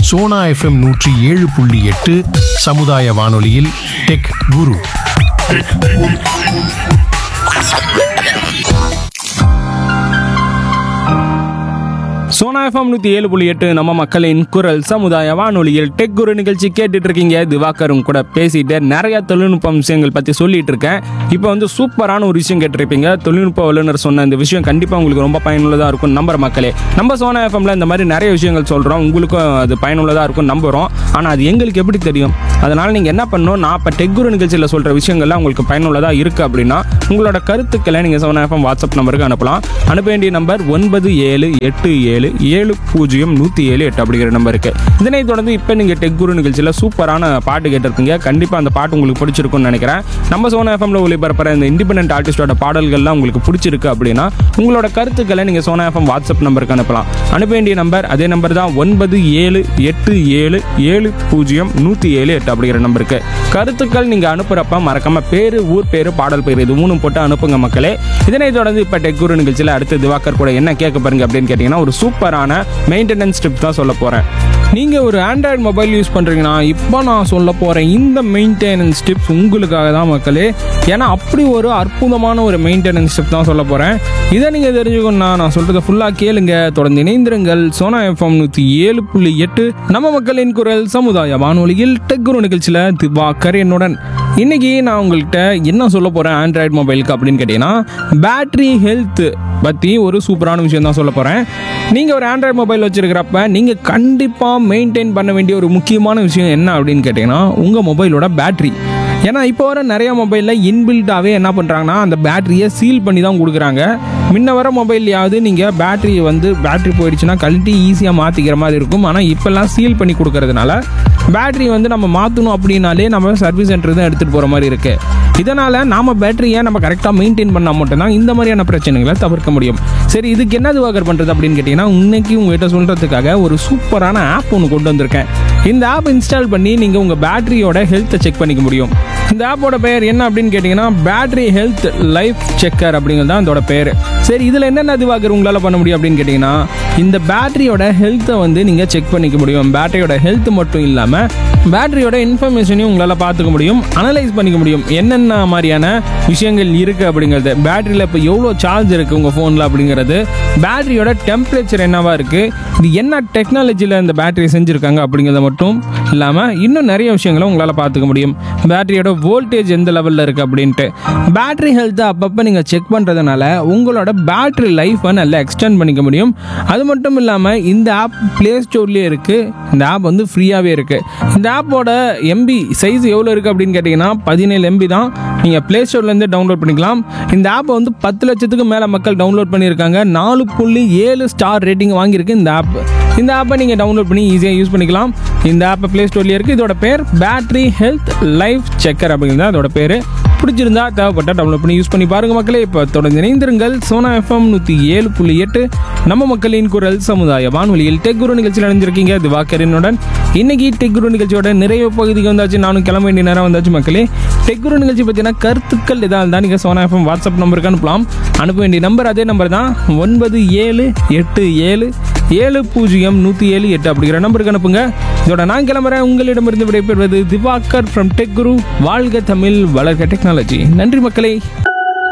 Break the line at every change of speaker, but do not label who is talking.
Sona FM நூற்றி ஏழு புள்ளி எட்டு சமுதாய வானொலியில் டெக் குரு
சோனா எஃப்எம் நூற்றி ஏழு புள்ளி எட்டு நம்ம மக்களின் குரல் சமுதாய வானொலியில் டெக் குரு நிகழ்ச்சி கேட்டுட்டு இருக்கீங்க திவாகரும் கூட பேசிட்டு நிறைய தொழில்நுட்ப விஷயங்கள் பற்றி சொல்லிட்டு இருக்கேன் இப்போ வந்து சூப்பரான ஒரு விஷயம் கேட்டிருப்பீங்க தொழில்நுட்ப வல்லுநர் சொன்ன இந்த விஷயம் கண்டிப்பாக உங்களுக்கு ரொம்ப பயனுள்ளதாக இருக்கும் நம்புற மக்களே நம்ம சோனா எஃப்எம்ல இந்த மாதிரி நிறைய விஷயங்கள் சொல்கிறோம் உங்களுக்கும் அது பயனுள்ளதாக இருக்கும் நம்புகிறோம் ஆனால் அது எங்களுக்கு எப்படி தெரியும் அதனால் நீங்கள் என்ன பண்ணணும் நான் இப்போ டெக் குரு நிகழ்ச்சியில் சொல்கிற விஷயங்கள்லாம் உங்களுக்கு பயனுள்ளதாக இருக்குது அப்படின்னா உங்களோட கருத்துக்களை நீங்கள் சோனா எஃப்எம் வாட்ஸ்அப் நம்பருக்கு அனுப்பலாம் அனுப்ப வேண்டிய நம்பர் ஒன்பது ஏழு எட்டு ஏழு ஏழு பூஜ்ஜியம் நூற்றி ஏழு எட்டு அப்படிங்கிற நம்பருக்கு இதனை தொடர்ந்து இப்போ நீங்கள் டெக் குரு நிகழ்ச்சியில் சூப்பரான பாட்டு கேட்டிருப்பீங்க கண்டிப்பாக அந்த பாட்டு உங்களுக்கு பிடிச்சிருக்கும்னு நினைக்கிறேன் நம்ம சோனா எஃப்எம்ல ஒளிபரப்புற இந்த இண்டிபெண்டன்ட் ஆர்டிஸ்டோட பாடல்கள்லாம் உங்களுக்கு பிடிச்சிருக்கு அப்படின்னா உங்களோட கருத்துக்களை நீங்கள் சோனா எஃப்எம் வாட்ஸ்அப் நம்பருக்கு அனுப்பலாம் அனுப்ப வேண்டிய நம்பர் அதே நம்பர் தான் ஒன்பது ஏழு எட்டு ஏழு ஏழு பூஜ்ஜியம் நூற்றி ஏழு எட்டு அப்படிங்கிற நம்பருக்கு கருத்துக்கள் நீங்கள் அனுப்புகிறப்ப மறக்காம பேர் ஊர் பேர் பாடல் பேர் இது மூணும் போட்டு அனுப்புங்க மக்களே இதனை தொடர்ந்து இப்போ டெக் குரு நிகழ்ச்சியில் அடுத்து திவாகர் கூட என்ன கேட்க பாருங்க அப்படின்னு கேட்டிங்கன்னா ஒரு சூப்பரான மெயின்டெனன்ஸ் டிப் தான் சொல்ல போகிறேன் நீங்கள் ஒரு ஆண்ட்ராய்டு மொபைல் யூஸ் பண்ணுறீங்கன்னா இப்போ நான் சொல்ல போகிறேன் இந்த மெயின்டெனன்ஸ் டிப்ஸ் உங்களுக்காக தான் மக்களே ஏன்னா அப்படி ஒரு அற்புதமான ஒரு மெயின்டெனன்ஸ் டிப் தான் சொல்ல போகிறேன் இதை நீங்கள் தெரிஞ்சுக்கணும்னா நான் சொல்கிறத ஃபுல்லாக கேளுங்க தொடர்ந்து இணைந்திருங்கள் சோனா எஃப்எம் நூற்றி ஏழு புள்ளி எட்டு நம்ம மக்களின் குரல் சமுதாய வானொலியில் டெக் குரு நிகழ்ச்சியில் திவாகர் என்னுடன் இன்னைக்கு நான் உங்கள்கிட்ட என்ன சொல்ல போகிறேன் ஆண்ட்ராய்டு மொபைலுக்கு அப்படின்னு கேட்டிங்கன்னா பேட்டரி ஹெல்த் பற்றி ஒரு சூப்பரான விஷயம் தான் சொல்ல போகிறேன் நீங்கள் ஒரு ஆண்ட்ராய்டு மொபைல் வச்சுருக்கிறப்ப நீங்கள் கண்டிப்பாக மெயின்டைன் பண்ண வேண்டிய ஒரு முக்கியமான விஷயம் என்ன அப்படின்னு கேட்டிங்கன்னா உங்கள் மொபைலோட பேட்டரி ஏன்னா இப்போ வர நிறைய மொபைலில் இன்பில்ட்டாகவே என்ன பண்ணுறாங்கன்னா அந்த பேட்டரியை சீல் பண்ணி தான் கொடுக்குறாங்க முன்ன வர மொபைல்லையாவது நீங்கள் பேட்டரியை வந்து பேட்டரி போயிடுச்சுன்னா கழட்டி ஈஸியாக மாற்றிக்கிற மாதிரி இருக்கும் ஆனால் இப்போல்லாம் சீல் பண்ணி கொடுக்கறதுனால பேட்டரி வந்து நம்ம மாற்றணும் அப்படின்னாலே நம்ம சர்வீஸ் சென்டர் தான் எடுத்துகிட்டு போகிற மாதிரி இருக்குது இதனால் நாம பேட்டரியை நம்ம கரெக்டாக மெயின்டைன் பண்ணால் மட்டும்தான் இந்த மாதிரியான பிரச்சனைகளை தவிர்க்க முடியும் சரி இதுக்கு என்ன துவாகர் பண்ணுறது அப்படின்னு கேட்டிங்கன்னா இன்னைக்கு உங்ககிட்ட சொல்கிறதுக்காக ஒரு சூப்பரான ஆப் ஒன்று கொண்டு வந்திருக்கேன் இந்த ஆப் இன்ஸ்டால் பண்ணி நீங்கள் உங்கள் பேட்டரியோட ஹெல்த்தை செக் பண்ணிக்க முடியும் இந்த ஆப்போட பெயர் என்ன அப்படின்னு கேட்டிங்கன்னா பேட்டரி ஹெல்த் லைஃப் செக்கர் அப்படிங்கிறது தான் இதோட பேர் சரி இதில் என்னென்ன திவாகர் உங்களால் பண்ண முடியும் அப்படின்னு கேட்டிங்கன்னா இந்த பேட்டரியோட ஹெல்த்தை வந்து நீங்கள் செக் பண்ணிக்க முடியும் பேட்டரியோட ஹெல்த் மட்டும் இல்லாமல் பேட்டரியோட இன்ஃபர்மேஷனையும் உங்களால் பார்த்துக்க முடியும் அனலைஸ் பண்ணிக்க முடியும் என்னென்ன மாதிரியான விஷயங்கள் இருக்குது அப்படிங்கிறது பேட்டரியில் இப்போ எவ்வளோ சார்ஜ் இருக்குது உங்கள் ஃபோனில் அப்படிங்கிறது பேட்டரியோட டெம்பரேச்சர் என்னவா இருக்குது இது என்ன டெக்னாலஜியில் இந்த பேட்டரி செஞ்சுருக்காங்க அப்படிங்கிறத மட்டும் இல்லாமல் இன்னும் நிறைய விஷயங்களை உங்களால் பார்த்துக்க முடியும் பேட்டரியோட வோல்டேஜ் எந்த லெவலில் இருக்குது அப்படின்ட்டு பேட்டரி ஹெல்த்தை அப்பப்போ நீங்கள் செக் பண்ணுறதுனால உங்களோட பேட்டரி லைஃப்பை நல்லா எக்ஸ்டெண்ட் பண்ணிக்க முடியும் அது மட்டும் இல்லாமல் இந்த ஆப் ப்ளே ஸ்டோர்லேயே இருக்குது இந்த ஆப் வந்து ஃப்ரீயாகவே இருக்குது இந்த ஆப்போட எம்பி சைஸ் எவ்வளோ இருக்குது அப்படின்னு கேட்டிங்கன்னா பதினேழு எம்பி தான் நீங்கள் ப்ளே ஸ்டோர்லேருந்து டவுன்லோட் பண்ணிக்கலாம் இந்த ஆப்பை வந்து பத்து லட்சத்துக்கு மேலே மக்கள் டவுன்லோட் பண்ணியிருக்காங்க நாலு புள்ளி ஏழு ஸ்டார் ரேட்டிங் வாங்கியிருக்கு இந்த ஆப் இந்த ஆப்பை நீங்கள் டவுன்லோட் பண்ணி ஈஸியாக யூஸ் பண்ணிக்கலாம் இந்த ஆப்பை ப்ளே ஸ்டோர்லேயே இருக்குது இதோட பேர் பேட்டரி ஹெல்த் லைஃப் செக்கர் அப்படிங்கிறது தான் அதோட பேர் பிடிச்சிருந்தா தேவைப்பட்டா டவுன்லோட் பண்ணி யூஸ் பண்ணி பாருங்க மக்களே இப்போ தொடர்ந்து இணைந்திருங்கள் சோனா எஃப்எம் நூற்றி ஏழு புள்ளி எட்டு நம்ம மக்களின் குரல் சமுதாய வானொலியில் டெக் குரு நிகழ்ச்சியில் அணிஞ்சிருக்கீங்க திவாகரனுடன் இன்னைக்கு டெக் குரு நிகழ்ச்சியோட நிறைய பகுதிக்கு வந்தாச்சு நானும் கிளம்ப வேண்டிய நேரம் வந்தாச்சு மக்களே டெக் குரு நிகழ்ச்சி பற்றின கருத்துக்கள் எதாக இருந்தால் நீங்கள் சோனா எஃப்எம் வாட்ஸ்அப் நம்பருக்கு அனுப்பலாம் அனுப்ப வேண்டிய நம்பர் அதே நம்பர் தான் ஒன்பது ஏழு எட்டு ஏழு ஏழு பூஜ்ஜியம் நூற்றி ஏழு எட்டு அப்படிங்கிற நம்பருக்கு அனுப்புங்க இதோட நான் கிளம்புறேன் உங்களிடமிருந்து விடைபெறுவது திவாகர் ஃப்ரம் டெக் குரு வாழ்க தமிழ் வளர்க டெக்னாலஜி நன்றி மக்களே